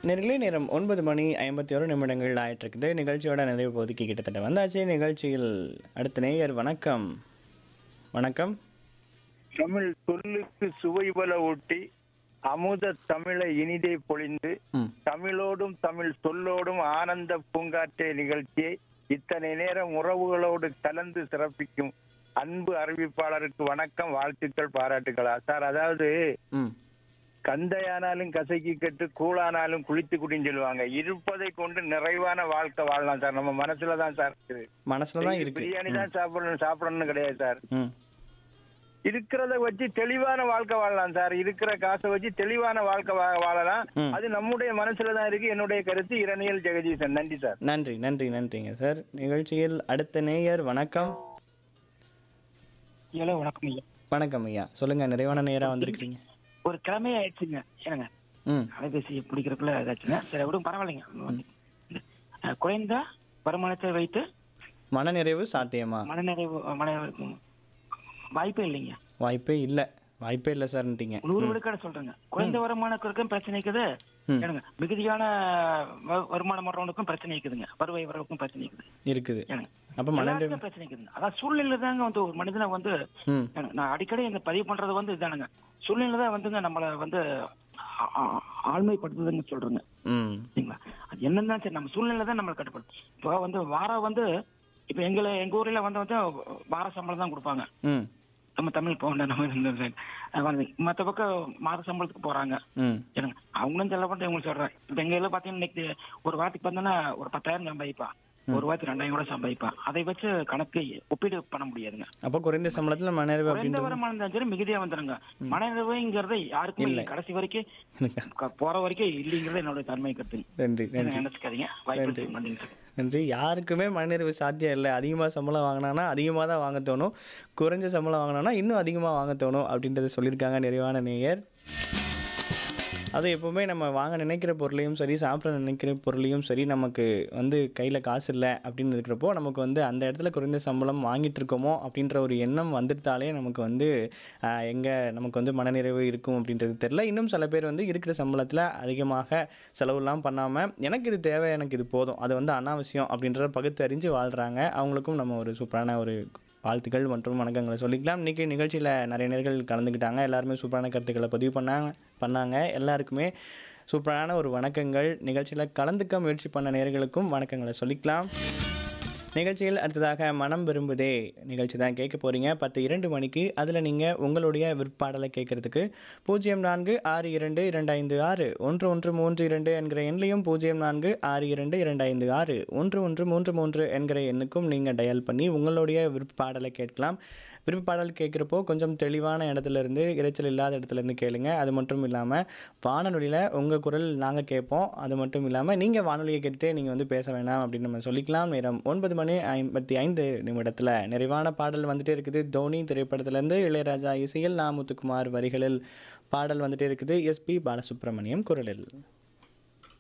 நேர்களே நேரம் ஒன்பது மணி ஐம்பத்தி ஒரு நிமிடங்கள் ஆயிட்டிருக்குது நிகழ்ச்சியோட நிறைவு பகுதிக்கு கிட்டத்தட்ட வந்தாச்சு நிகழ்ச்சியில் அடுத்த நேயர் வணக்கம் வணக்கம் தமிழ் சொல்லுக்கு சுவைபல ஊட்டி அமுத தமிழை இனிதே பொழிந்து ம் தமிழோடும் தமிழ் சொல்லோடும் ஆனந்த பூங்காற்றே நிகழ்ச்சியை இத்தனை நேரம் உறவுகளோடு கலந்து சிறப்பிக்கும் அன்பு அறிவிப்பாளருக்கு வணக்கம் வாழ்த்துக்கள் பாராட்டுகளா சார் அதாவது ம் கந்தையானாலும் கசக்கி கட்டு கூழானாலும் குளித்து குடின்னு சொல்லுவாங்க இருப்பதை கொண்டு நிறைவான வாழ்க்கை வாழலாம் சார் நம்ம மனசுல தான் சார் இருக்குது மனசுல தான் இருக்கு பிரியாணி தான் சாப்பிடணும் சாப்பிடணும்னு கிடையாது சார் ம் இருக்கிறத வச்சு தெளிவான வாழ்க்கை வாழலாம் சார் இருக்கிற காசை வச்சு தெளிவான வாழ்க்கை வா- வாழலாம் ம். அது நம்முடைய மனசுல தான் இருக்கு என்னுடைய கருத்து இரணியல் ஜெகதீசன் நன்றி சார் நன்றி நன்றி நன்றிங்க சார் நிகழ்ச்சியில் அடுத்த நேயர் வணக்கம் ஹலோ வணக்கம் ஐயா வணக்கம் ஐயா சொல்லுங்க நிறைவான நேரா வந்திருக்கீங்க ஒரு கிழமை ஆயிடுச்சுங்க ஏங்க ம் அலைபேசி பிடிக்கிறதுக்குள்ள ஏதாச்சுங்க சரி விடும் பரவாயில்லைங்க அஹ், குறைந்த வருமானத்தை வைத்து மனநிறைவு சாத்தியமா மனநிறைவு மன வாய்ப்பே இல்லைங்க வாய்ப்பே இல்லை வாய்ப்பே இல்லை சார்ன்ட்டீங்க நூறு விழுக்காடு சொல்றேங்க குறைந்த வருமானத்திற்கும் பிரச்சனை இருக்குது ம். ஏனுங்க மிகுதியான வ- வருமானம் வர்றவனுக்கும் பிரச்சனை இருக்குதுங்க வருவாய் வரவுக்கும் பிரச்சனை இருக்குது இருக்குது ஏனுங்க அப்போ மனநிறைவு எல்லாருக்கும் பிரச்சனை இருக்குதுங்க அதான் சூழ்நிலை தாங்க வந்து ஒரு மனிதனை வந்து ம் ஏனுங்க, நான் அடிக்கடி இந்த பதிவு பண்றது வந்து இதானுங்க சூழ்நிலை தான் வந்துங்க நம்மளை வந்து ஆ- ஆ- ஆழ்மைப்படுத்துதுன்னு சொல்றேங்க ம் சரிங்களா அது என்னன்னு சரி நம்ம சூழ்நிலை தான் நம்மளை கட்டுப்படும் இப்போ வந்து வாரம் வந்து இப்போ எங்களை எங்க ஊர்ல வந்து வந்து வார சம்பளம் தான் கொடுப்பாங்க ம் நம்ம தமிழ் போகண்ட நம்ம இந்த வந்து மற்ற பக்கம் மாத சம்பளத்துக்கு போறாங்க ம் சரிங்க அவங்களும் செல்ல பண்ணி உங்களுக்கு சொல்றேன் இப்போ எங்க இதில் பார்த்தீங்கன்னா இன்னைக்கு ஒரு வாரத்துக்கு பார்த்தோன்னா ஒரு பத்தாயிரம் சம்பாதிப்பா ஒரு வாரத்துக்கு ரெண்டாயிரம் கூட சம்பாதிப்பா அதை வச்சு கணக்கு ஒப்பீடு பண்ண முடியாதுங்க அப்போ குறைந்த சம்பளத்தில் மனநிறைவு குறைந்த அப்படின்றது வருமானம் இருந்தாலும் சரி மிகுதியா வந்துருங்க மனநிறைவுங்கிறது யாருக்கும் இல்லை கடைசி வரைக்கும் க- போற வரைக்கும் இல்லைங்கிறது என்னோட தன்மை கருத்துங்க நன்றி நன்றி நினைச்சுக்காதீங்க வாய்ப்பு நன்றிங்க சார் நன்றி யாருக்குமே மனநிறைவு சாத்தியம் இல்லை அதிகமாக சம்பளம் வாங்கினானா அதிகமாக தான் வாங்க தோணும் குறைஞ்ச சம்பளம் வாங்கினானா இன்னும் அதிகமாக வாங்க தோணும் அப்படின்றத சொல்லியிருக்காங்க நிறைவான நேயர் அது எப்போவுமே நம்ம வாங்க நினைக்கிற பொருளையும் சரி சாப்பிட நினைக்கிற பொருளையும் சரி நமக்கு வந்து கையில் காசு இல்லை அப்படின்னு இருக்கிறப்போ நமக்கு வந்து அந்த இடத்துல குறைந்த சம்பளம் வாங்கிட்டு இருக்கோமோ அப்படின்ற ஒரு எண்ணம் வந்துட்டாலே நமக்கு வந்து எங்கே நமக்கு வந்து மனநிறைவு இருக்கும் அப்படின்றது தெரில இன்னும் சில பேர் வந்து இருக்கிற சம்பளத்தில் அதிகமாக செலவுலாம் பண்ணாமல் எனக்கு இது தேவை எனக்கு இது போதும் அது வந்து அனாவசியம் அப்படின்றத பகுத்து அறிஞ்சு வாழ்கிறாங்க அவங்களுக்கும் நம்ம ஒரு சூப்பரான ஒரு வாழ்த்துக்கள் மற்றும் வணக்கங்களை சொல்லிக்கலாம் இன்றைக்கி நிகழ்ச்சியில் நிறைய நேர்கள் கலந்துக்கிட்டாங்க எல்லாருமே சூப்பரான கருத்துக்களை பதிவு பண்ணாங்க பண்ணாங்க எல்லாருக்குமே சூப்பரான ஒரு வணக்கங்கள் நிகழ்ச்சியில் கலந்துக்க முயற்சி பண்ண நேர்களுக்கும் வணக்கங்களை சொல்லிக்கலாம் நிகழ்ச்சியில் அடுத்ததாக மனம் விரும்புதே நிகழ்ச்சி தான் கேட்க போகிறீங்க பத்து இரண்டு மணிக்கு அதில் நீங்கள் உங்களுடைய விற்பாடலை கேட்குறதுக்கு பூஜ்ஜியம் நான்கு ஆறு இரண்டு இரண்டு ஐந்து ஆறு ஒன்று ஒன்று மூன்று இரண்டு என்கிற எண்ணையும் பூஜ்ஜியம் நான்கு ஆறு இரண்டு இரண்டு ஐந்து ஆறு ஒன்று ஒன்று மூன்று மூன்று என்கிற எண்ணுக்கும் நீங்கள் டயல் பண்ணி உங்களுடைய விருப்பாடலை கேட்கலாம் விருப்பாடல் கேட்குறப்போ கொஞ்சம் தெளிவான இடத்துல இருந்து இரைச்சல் இல்லாத இடத்துல இருந்து கேளுங்க அது மட்டும் இல்லாமல் வானொலியில் உங்கள் குரல் நாங்கள் கேட்போம் அது மட்டும் இல்லாமல் நீங்கள் வானொலியை கேட்டுட்டு நீங்கள் வந்து பேச வேணாம் அப்படின்னு நம்ம சொல்லிக்கலாம் நேரம் ஒன்பது மணி ஐம்பத்தி ஐந்து நிமிடத்தில் நிறைவான பாடல் வந்துட்டே இருக்குது தோனி திரைப்படத்திலேருந்து இளையராஜா இசையில் நா முத்துக்குமார் வரிகளில் பாடல் வந்துட்டே இருக்குது எஸ்பி பாலசுப்ரமணியம் குரலில்